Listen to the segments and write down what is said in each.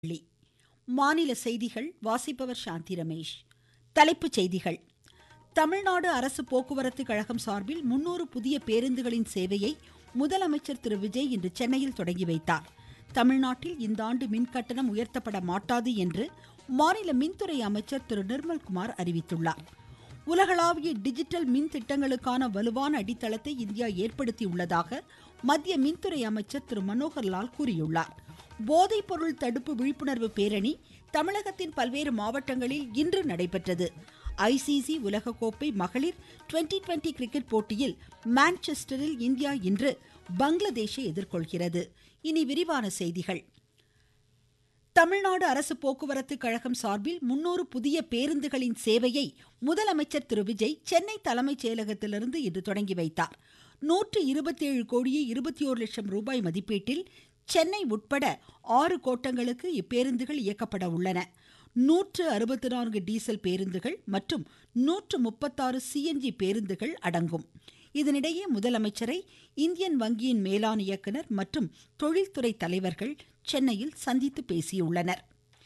புதுதில்லி மாநில செய்திகள் வாசிப்பவர் சாந்தி ரமேஷ் தலைப்புச் செய்திகள் தமிழ்நாடு அரசு போக்குவரத்து கழகம் சார்பில் முன்னூறு புதிய பேருந்துகளின் சேவையை முதலமைச்சர் திரு விஜய் இன்று சென்னையில் தொடங்கி வைத்தார் தமிழ்நாட்டில் இந்த ஆண்டு மின் கட்டணம் உயர்த்தப்பட மாட்டாது என்று மாநில மின்துறை அமைச்சர் திரு நிர்மல்குமார் அறிவித்துள்ளார் உலகளாவிய டிஜிட்டல் மின் திட்டங்களுக்கான வலுவான அடித்தளத்தை இந்தியா ஏற்படுத்தியுள்ளதாக மத்திய மின்துறை அமைச்சர் திரு மனோகர் லால் கூறியுள்ளார் போதைப் பொருள் தடுப்பு விழிப்புணர்வு பேரணி தமிழகத்தின் பல்வேறு மாவட்டங்களில் இன்று நடைபெற்றது ஐசிசி உலகக்கோப்பை மகளிர் டுவெண்டி டுவெண்டி கிரிக்கெட் போட்டியில் மான்செஸ்டரில் இந்தியா இன்று பங்களாதேஷை எதிர்கொள்கிறது இனி விரிவான செய்திகள் தமிழ்நாடு அரசு போக்குவரத்து கழகம் சார்பில் முன்னூறு புதிய பேருந்துகளின் சேவையை முதலமைச்சர் திரு விஜய் சென்னை தலைமைச் செயலகத்திலிருந்து இன்று தொடங்கி வைத்தார் நூற்று இருபத்தேழு கோடியே இருபத்தி ஓரு லட்சம் ரூபாய் மதிப்பீட்டில் சென்னை உட்பட ஆறு கோட்டங்களுக்கு இப்பேருந்துகள் இயக்கப்பட உள்ளன நூற்று அறுபத்தி நான்கு டீசல் பேருந்துகள் மற்றும் நூற்று முப்பத்தாறு சிஎன்ஜி பேருந்துகள் அடங்கும் இதனிடையே முதலமைச்சரை இந்தியன் வங்கியின் மேலாண் இயக்குனர் மற்றும் தொழில்துறை தலைவர்கள் சென்னையில் சந்தித்து பேசியுள்ளனர்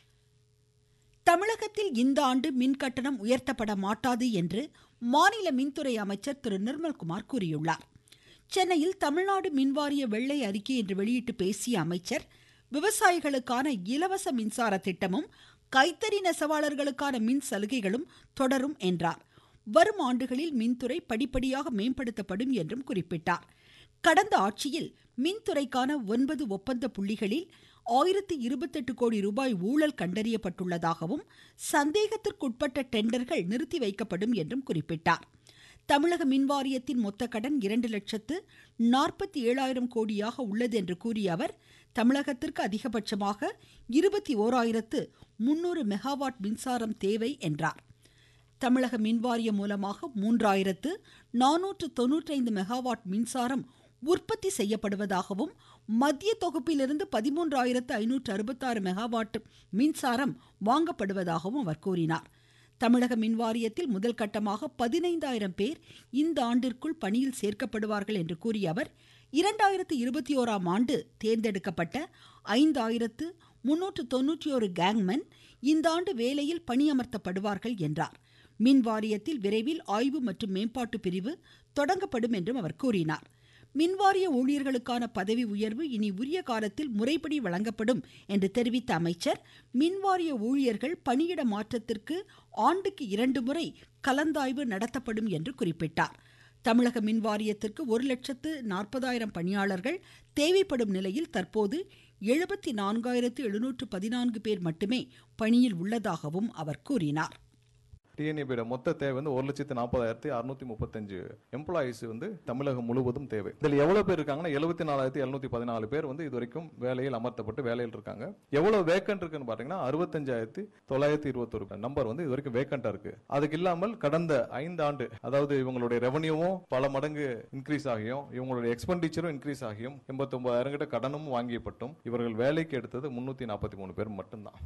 தமிழகத்தில் இந்த ஆண்டு மின் கட்டணம் உயர்த்தப்பட மாட்டாது என்று மாநில மின்துறை அமைச்சர் திரு நிர்மல்குமார் கூறியுள்ளார் சென்னையில் தமிழ்நாடு மின்வாரிய வெள்ளை அறிக்கை என்று வெளியிட்டு பேசிய அமைச்சர் விவசாயிகளுக்கான இலவச மின்சார திட்டமும் கைத்தறி நெசவாளர்களுக்கான மின் சலுகைகளும் தொடரும் என்றார் வரும் ஆண்டுகளில் மின்துறை படிப்படியாக மேம்படுத்தப்படும் என்றும் குறிப்பிட்டார் கடந்த ஆட்சியில் மின்துறைக்கான ஒன்பது ஒப்பந்த புள்ளிகளில் ஆயிரத்தி இருபத்தெட்டு கோடி ரூபாய் ஊழல் கண்டறியப்பட்டுள்ளதாகவும் சந்தேகத்திற்குட்பட்ட டெண்டர்கள் நிறுத்தி வைக்கப்படும் என்றும் குறிப்பிட்டார் தமிழக மின்வாரியத்தின் மொத்த கடன் இரண்டு லட்சத்து நாற்பத்தி ஏழாயிரம் கோடியாக உள்ளது என்று கூறிய அவர் தமிழகத்திற்கு அதிகபட்சமாக இருபத்தி ஓராயிரத்து முன்னூறு மெகாவாட் மின்சாரம் தேவை என்றார் தமிழக மின்வாரியம் மூலமாக மூன்றாயிரத்து நானூற்று தொன்னூற்றைந்து மெகாவாட் மின்சாரம் உற்பத்தி செய்யப்படுவதாகவும் மத்திய தொகுப்பிலிருந்து பதிமூன்றாயிரத்து ஐநூற்று அறுபத்தாறு மெகாவாட் மின்சாரம் வாங்கப்படுவதாகவும் அவர் கூறினார் தமிழக மின்வாரியத்தில் முதல் கட்டமாக பதினைந்தாயிரம் பேர் இந்த ஆண்டிற்குள் பணியில் சேர்க்கப்படுவார்கள் என்று கூறிய அவர் இரண்டாயிரத்து இருபத்தி ஓராம் ஆண்டு தேர்ந்தெடுக்கப்பட்ட ஐந்தாயிரத்து முன்னூற்று தொன்னூற்றி ஒரு கேங்மென் இந்த ஆண்டு வேலையில் பணியமர்த்தப்படுவார்கள் என்றார் மின் வாரியத்தில் விரைவில் ஆய்வு மற்றும் மேம்பாட்டு பிரிவு தொடங்கப்படும் என்றும் அவர் கூறினார் மின்வாரிய ஊழியர்களுக்கான பதவி உயர்வு இனி உரிய காலத்தில் முறைப்படி வழங்கப்படும் என்று தெரிவித்த அமைச்சர் மின்வாரிய ஊழியர்கள் பணியிட மாற்றத்திற்கு ஆண்டுக்கு இரண்டு முறை கலந்தாய்வு நடத்தப்படும் என்று குறிப்பிட்டார் தமிழக மின்வாரியத்திற்கு ஒரு லட்சத்து நாற்பதாயிரம் பணியாளர்கள் தேவைப்படும் நிலையில் தற்போது எழுபத்தி நான்காயிரத்து எழுநூற்று பதினான்கு பேர் மட்டுமே பணியில் உள்ளதாகவும் அவர் கூறினார் டிஎன்ஏபியோட மொத்த தேவை வந்து ஒரு லட்சத்து நாற்பதாயிரத்தி அறுநூத்தி முப்பத்தஞ்சு எம்ப்ளாயிஸ் வந்து தமிழகம் முழுவதும் தேவை இதில் எவ்வளவு பேர் இருக்காங்கன்னா எழுபத்தி நாலாயிரத்தி எழுநூத்தி பதினாலு பேர் வந்து இது வரைக்கும் வேலையில் அமர்த்தப்பட்டு வேலையில் இருக்காங்க எவ்வளவு வேக்கன்ட் இருக்குன்னு பாத்தீங்கன்னா அறுபத்தஞ்சாயிரத்தி தொள்ளாயிரத்தி இருபத்தொரு நம்பர் வந்து இது வரைக்கும் வேக்கண்டா இருக்கு அதுக்கு இல்லாமல் கடந்த ஐந்து ஆண்டு அதாவது இவங்களுடைய ரெவன்யூவும் பல மடங்கு இன்க்ரீஸ் ஆகியும் இவங்களுடைய எக்ஸ்பெண்டிச்சரும் இன்க்ரீஸ் ஆகியும் எண்பத்தி ஒன்பதாயிரம் கிட்ட கடனும் வாங்கியப்பட்டும் இவர்கள் வேலைக்கு எடுத்தது முன்னூத்தி நாற்பத்தி மூணு பேர் மட்டும்தான்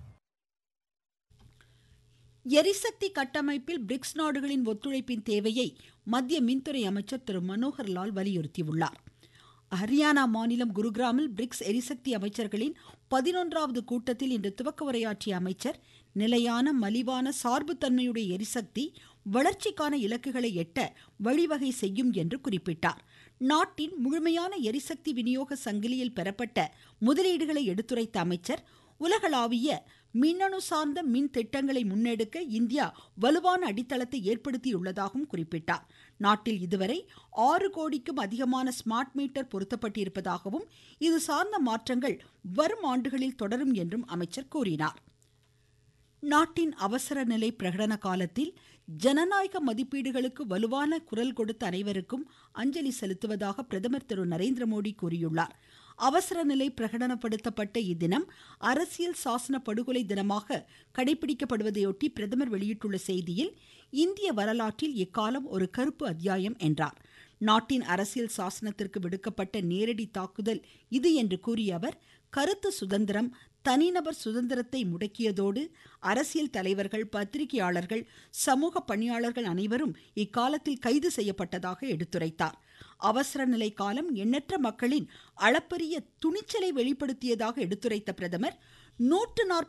எரிசக்தி கட்டமைப்பில் பிரிக்ஸ் நாடுகளின் ஒத்துழைப்பின் தேவையை மத்திய மின்துறை அமைச்சர் திரு மனோகர் லால் வலியுறுத்தியுள்ளார் ஹரியானா மாநிலம் குருகிராமில் பிரிக்ஸ் எரிசக்தி அமைச்சர்களின் பதினொன்றாவது கூட்டத்தில் இன்று துவக்க உரையாற்றிய அமைச்சர் நிலையான மலிவான சார்புத்தன்மையுடைய எரிசக்தி வளர்ச்சிக்கான இலக்குகளை எட்ட வழிவகை செய்யும் என்று குறிப்பிட்டார் நாட்டின் முழுமையான எரிசக்தி விநியோக சங்கிலியில் பெறப்பட்ட முதலீடுகளை எடுத்துரைத்த அமைச்சர் உலகளாவிய மின்னணு சார்ந்த மின் திட்டங்களை முன்னெடுக்க இந்தியா வலுவான அடித்தளத்தை ஏற்படுத்தியுள்ளதாகவும் குறிப்பிட்டார் நாட்டில் இதுவரை ஆறு கோடிக்கும் அதிகமான ஸ்மார்ட் மீட்டர் பொருத்தப்பட்டிருப்பதாகவும் இது சார்ந்த மாற்றங்கள் வரும் ஆண்டுகளில் தொடரும் என்றும் அமைச்சர் கூறினார் நாட்டின் அவசர நிலை பிரகடன காலத்தில் ஜனநாயக மதிப்பீடுகளுக்கு வலுவான குரல் கொடுத்த அனைவருக்கும் அஞ்சலி செலுத்துவதாக பிரதமர் திரு நரேந்திர மோடி கூறியுள்ளார் அவசர நிலை பிரகடனப்படுத்தப்பட்ட இத்தினம் அரசியல் சாசன படுகொலை தினமாக கடைபிடிக்கப்படுவதையொட்டி பிரதமர் வெளியிட்டுள்ள செய்தியில் இந்திய வரலாற்றில் இக்காலம் ஒரு கருப்பு அத்தியாயம் என்றார் நாட்டின் அரசியல் சாசனத்திற்கு விடுக்கப்பட்ட நேரடி தாக்குதல் இது என்று கூறிய அவர் கருத்து சுதந்திரம் தனிநபர் சுதந்திரத்தை முடக்கியதோடு அரசியல் தலைவர்கள் பத்திரிகையாளர்கள் சமூக பணியாளர்கள் அனைவரும் இக்காலத்தில் கைது செய்யப்பட்டதாக எடுத்துரைத்தார் அவசர நிலை காலம் எண்ணற்ற மக்களின் அளப்பரிய துணிச்சலை வெளிப்படுத்தியதாக எடுத்துரைத்த பிரதமர் நூற்று